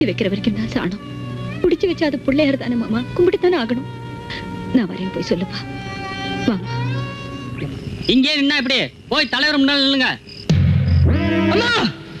வைக்கிற வரைக்கும் தான் சாணும் பிடிச்சு வச்சா அது பிள்ளையார் தானே மாமா கும்பிட்டு ஆகணும் நான் வரேன் போய் சொல்லுப்பா வாமா இங்கே நின்னா இப்படி போய் தலைவர் முன்னாடி நில்லுங்க அம்மா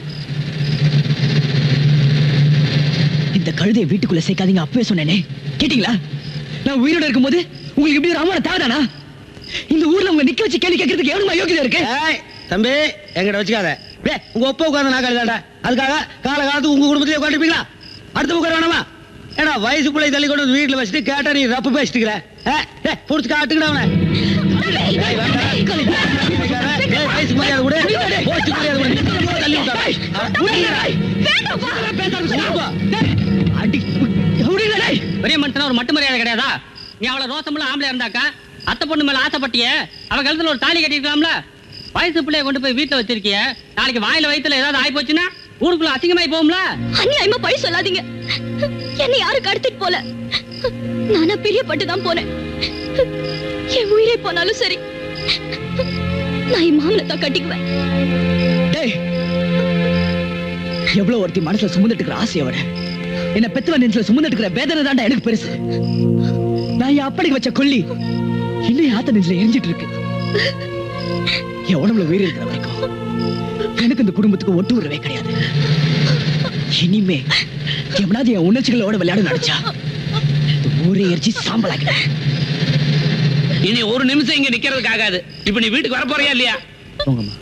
இந்த கழுதையை வீட்டுக்குள்ள சேர்க்காதீங்க அப்பவே சொன்னேனே கேட்டீங்களா நான் உயிரோட இருக்கும்போது உங்களுக்கு இப்படி ஒரு அம்மான தேவைதானா இந்த ஊர்ல உங்க நிக்க வச்சு கேள்வி கேட்கறதுக்கு எவ்வளவு யோகியதா இருக்கு ஏய் தம்பி எங்கிட்ட வச்சுக்காத டேய் உங்க ஒப்ப உட்கார்ந்து நான் கழுதாண்டா அதுக்காக கால காலத்துக்கு உங்க குடும்பத்திலே உட்காந்துருப்பீங்களா அடுத்த உட்கார வேணாமா ஏடா வயசு பிள்ளை தள்ளி கொண்டு வந்து வீட்டுல வச்சுட்டு கேட்டா நீ ரப்பு பேசிட்டுக்கிற புடிச்சு காட்டுக்கடா அவனை ஏய், வேண்டாம். ஏய், வயசு மரியாதை கொடு. போஸ்ட் மரியாதை கொடு. தள்ளி விட்டாடா. ஆ, புரியுதா? சும்மா. அடி விடுங்க டேய். பெரிய மனுஷனா ஒரு மட்டு மரியாதை கிடையாதா நீ அவ்வளவு ரோசமுள்ள ஆம்பளையா இருந்தாக்கா அத்தை பொண்ணு மேல ஆசைப்பட்டிய அவ கழுத்துல ஒரு தாலி கட்டிருக்கலாம்ல வயசு பிள்ளைய கொண்டு போய் வீட்டுல வச்சிருக்கிய நாளைக்கு வாயில வயித்துல ஏதாவது ஆயி போச்சுன்னா ஊருக்குள்ள அசிங்கமாயி போகும்ல அநியாயமா பழி சொல்லாதீங்க என்னை யாரும் கடத்திட்டு போல நானா பிரியப்பட்டு தான் போனேன் என் உயிரே போனாலும் சரி நான் என் மாமனை தான் கட்டிக்குவேன் டேய் எவ்வளவு ஒருத்தி மனசுல சுமந்துட்டு இருக்கிற ஆசையை விட என்ன பெத்தவ நெஞ்சில சுமந்துட்டு இருக்கிற வேதனை தாண்டா எனக்கு பெருசு நான் என் அப்படிக்கு வச்ச கொல்லி இன்னும் என் ஆத்த நெஞ்சில எரிஞ்சிட்டு இருக்கு என் உடம்புல உயிர் இருக்கிற வரைக்கும் எனக்கு இந்த குடும்பத்துக்கு ஒட்டு உறவே கிடையாது இனிமே எவனாவது என் உணர்ச்சிகளோட விளையாட நினைச்சா இந்த ஊரே எரிச்சு சாம்பலாக்கிறேன் இனி ஒரு நிமிஷம் இங்க நிக்கிறதுக்கு ஆகாது இப்ப நீ வீட்டுக்கு வர போறியா இல்லையா போங்கம்மா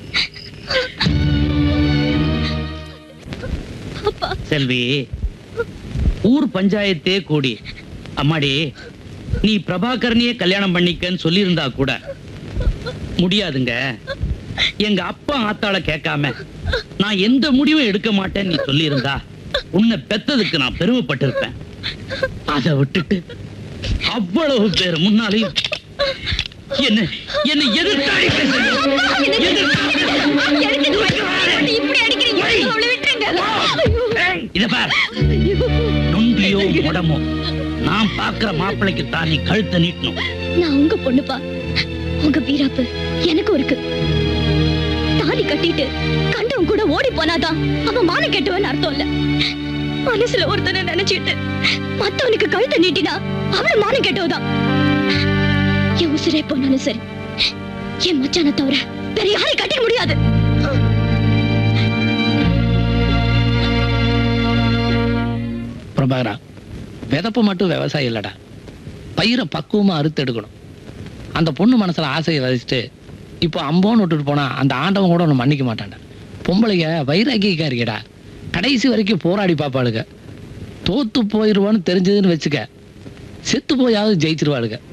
அப்பா செல்வி ஊர் பஞ்சாயத்தே கூடி அம்மாடி நீ பிரபாகரனையே கல்யாணம் பண்ணிக்கன்னு சொல்லியிருந்தா கூட முடியாதுங்க எங்க அப்பா ஆத்தாள கேட்காம நான் எந்த முடிவும் எடுக்க மாட்டேன்னு நீ சொல்லியிருந்தா உன்னை பெத்ததுக்கு நான் பெருமைப்பட்டிருப்பேன் அதை விட்டுட்டு அவ்வளவு பேர் முன்னாலையும் என்ன என்ன எதிர்த்தாடி பேசுறீங்க. எதிர்த்தாடி இப்படி அடிக்கிறீங்க அவளை விட்டுருங்க ஏய், இத பார் நொண்டியோ உடமோ நான் பாக்குற மாப்பிளைக்கு தான் நீ கழுத்தை நீட்டணும் நான் உங்க பொண்ணுப்பா உங்க வீராப்பு எனக்கும் இருக்கு தாலி கட்டிட்டு கண்டவன் கூட ஓடி போனாதான் அவன் மான கெட்டவன் அர்த்தம் இல்ல மனசுல ஒருத்தனை நினைச்சிட்டு மத்தவனுக்கு கழுத்தை நீட்டினா அவன் மான கெட்டவதான் என் உசிரே போனாலும் சரி என் மச்சான தவிர வேற யாரை கட்டிக்க முடியாது பிரபாகரா விதப்பு மட்டும் விவசாயம் இல்லடா பயிரை பக்குவமா அறுத்து எடுக்கணும் அந்த பொண்ணு மனசுல ஆசையை வச்சுட்டு இப்போ அம்போன்னு விட்டுட்டு போனா அந்த ஆண்டவன் கூட ஒன்று மன்னிக்க மாட்டான்டா பொம்பளைங்க வைராக்கியக்கா இருக்கேடா கடைசி வரைக்கும் போராடி பாப்பாளுங்க தோத்து போயிருவான்னு தெரிஞ்சதுன்னு வச்சுக்க செத்து போயாவது ஜெயிச்சிருவாளுங்க